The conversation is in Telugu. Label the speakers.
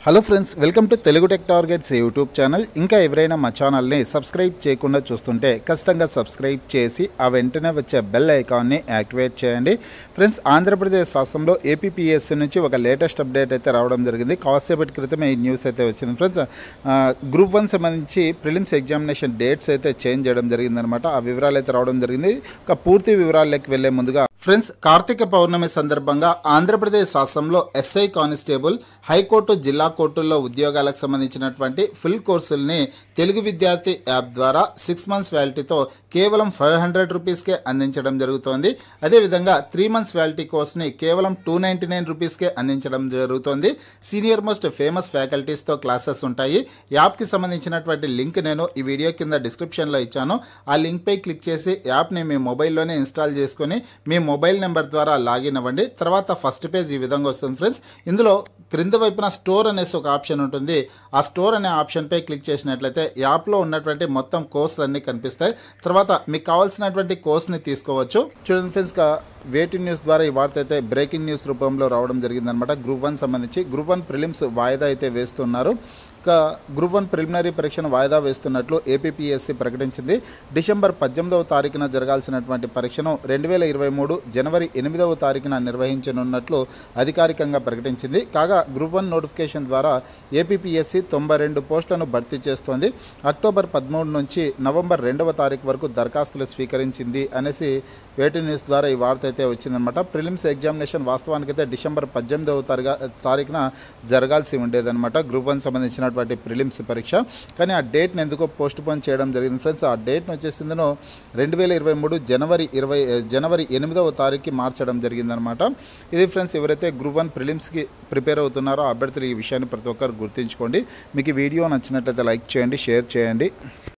Speaker 1: hello friends welcome to Telugu tech targets YouTube channel ఇంకా ఎవరైనా మా ఛానల్ని సబ్స్క్రైబ్ చేయకుండా చూస్తుంటే ఖచ్చితంగా సబ్స్క్రైబ్ చేసి ఆ వెంటనే వచ్చే బెల్ ఐకాన్ని యాక్టివేట్ చేయండి ఫ్రెండ్స్ ఆంధ్రప్రదేశ్ రాష్ట్రంలో ఏపీపీఎస్సీ నుంచి ఒక లేటెస్ట్ అప్డేట్ అయితే రావడం జరిగింది కాసేపటి క్రితమే ఈ న్యూస్ అయితే వచ్చింది ఫ్రెండ్స్ గ్రూప్ వన్ సంబంధించి ప్రిలిమ్స్ ఎగ్జామినేషన్ డేట్స్ అయితే చేంజ్ చేయడం జరిగిందనమాట ఆ వివరాలు అయితే రావడం జరిగింది ఒక పూర్తి వివరాల్లోకి వెళ్లే ముందుగా ఫ్రెండ్స్ కార్తీక పౌర్ణమి సందర్భంగా ఆంధ్రప్రదేశ్ రాష్ట్రంలో ఎస్ఐ కానిస్టేబుల్ హైకోర్టు జిల్లా కోర్టుల్లో ఉద్యోగాలకు సంబంధించినటువంటి ఫుల్ కోర్సుల్ని తెలుగు విద్యార్థి యాప్ ద్వారా సిక్స్ మంత్స్ వ్యాలిటీతో కేవలం ఫైవ్ హండ్రెడ్ రూపీస్కే అందించడం జరుగుతోంది అదేవిధంగా త్రీ మంత్స్ వ్యాలిటీ కోర్స్ని కేవలం టూ నైంటీ నైన్ రూపీస్కే అందించడం జరుగుతోంది సీనియర్ మోస్ట్ ఫేమస్ ఫ్యాకల్టీస్తో క్లాసెస్ ఉంటాయి యాప్కి సంబంధించినటువంటి లింక్ నేను ఈ వీడియో కింద డిస్క్రిప్షన్లో ఇచ్చాను ఆ లింక్పై క్లిక్ చేసి యాప్ని మీ మొబైల్లోనే ఇన్స్టాల్ చేసుకొని మీ మొబైల్ నెంబర్ ద్వారా లాగిన్ అవ్వండి తర్వాత ఫస్ట్ పేజ్ ఈ విధంగా వస్తుంది ఫ్రెండ్స్ ఇందులో క్రింద వైపున స్టోర్ అనేసి ఒక ఆప్షన్ ఉంటుంది ఆ స్టోర్ అనే ఆప్షన్పై క్లిక్ చేసినట్లయితే యాప్లో ఉన్నటువంటి మొత్తం కోర్సులు అన్నీ కనిపిస్తాయి తర్వాత మీకు కావాల్సినటువంటి కోర్స్ని తీసుకోవచ్చు చూడండి ఫ్రెండ్స్ కా వేటి న్యూస్ ద్వారా ఈ వార్త అయితే బ్రేకింగ్ న్యూస్ రూపంలో రావడం జరిగిందనమాట గ్రూప్ వన్ సంబంధించి గ్రూప్ వన్ ప్రిలిమ్స్ వాయిదా అయితే వేస్తున్నారు ఇక గ్రూప్ వన్ ప్రిలిమినరీ పరీక్షను వాయిదా వేస్తున్నట్లు ఏపీపీఎస్సీ ప్రకటించింది డిసెంబర్ పద్దెనిమిదవ తారీఖున జరగాల్సినటువంటి పరీక్షను రెండు వేల ఇరవై మూడు జనవరి ఎనిమిదవ తారీఖున నిర్వహించనున్నట్లు అధికారికంగా ప్రకటించింది కాగా గ్రూప్ వన్ నోటిఫికేషన్ ద్వారా ఏపీపీఎస్సీ తొంభై రెండు పోస్టులను భర్తీ చేస్తోంది అక్టోబర్ పదమూడు నుంచి నవంబర్ రెండవ తారీఖు వరకు దరఖాస్తులు స్వీకరించింది అనేసి వేటి న్యూస్ ద్వారా ఈ వార్త అయితే వచ్చిందనమాట ప్రిలిమ్స్ ఎగ్జామినేషన్ వాస్తవానికైతే డిసెంబర్ పద్దెనిమిదవ తారీఖు తారీఖున జరగాల్సి ఉండేదన్నమాట గ్రూప్ వన్ సంబంధించినటువంటి ప్రిలిమ్స్ పరీక్ష కానీ ఆ డేట్ని ఎందుకో పోస్ట్ పోన్ చేయడం జరిగింది ఫ్రెండ్స్ ఆ డేట్ను వచ్చేసిందనో రెండు వేల ఇరవై మూడు జనవరి ఇరవై జనవరి ఎనిమిదవ తారీఖుకి మార్చడం జరిగిందనమాట ఇది ఫ్రెండ్స్ ఎవరైతే గ్రూప్ వన్ ప్రిలిమ్స్కి ప్రిపేర్ అవుతున్నారో అభ్యర్థులు ఈ విషయాన్ని ప్రతి ఒక్కరు గుర్తుంచుకోండి మీకు ఈ వీడియో నచ్చినట్లయితే లైక్ చేయండి షేర్ చేయండి